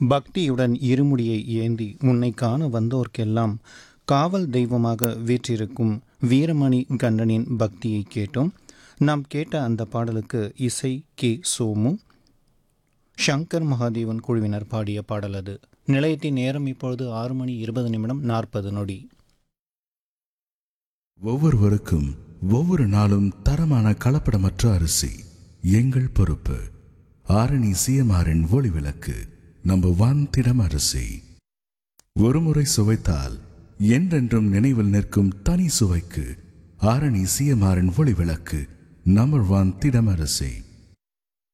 பக்தியுடன் இருமுடியை ஏந்தி உன்னை காண வந்தோர்க்கெல்லாம் காவல் தெய்வமாக வீற்றிருக்கும் வீரமணி கண்ணனின் பக்தியை கேட்டோம் நாம் கேட்ட அந்த பாடலுக்கு இசை கே சோமு சங்கர் மகாதேவன் குழுவினர் பாடிய பாடல் அது நிலையத்தின் நேரம் இப்பொழுது ஆறு மணி இருபது நிமிடம் நாற்பது நொடி ஒவ்வொருவருக்கும் ஒவ்வொரு நாளும் தரமான கலப்படமற்ற அரிசி எங்கள் பொறுப்பு ஆரணி சிஎம்ஆரின் ஒளி விளக்கு நம்பர் ஒன் திடம் அரிசி ஒருமுறை சுவைத்தால் என்றென்றும் நினைவில் நிற்கும் தனி சுவைக்கு ஆரணி சிஎம்ஆரின் ஒளி விளக்கு நம்பர் ஒன் திடம் அரிசி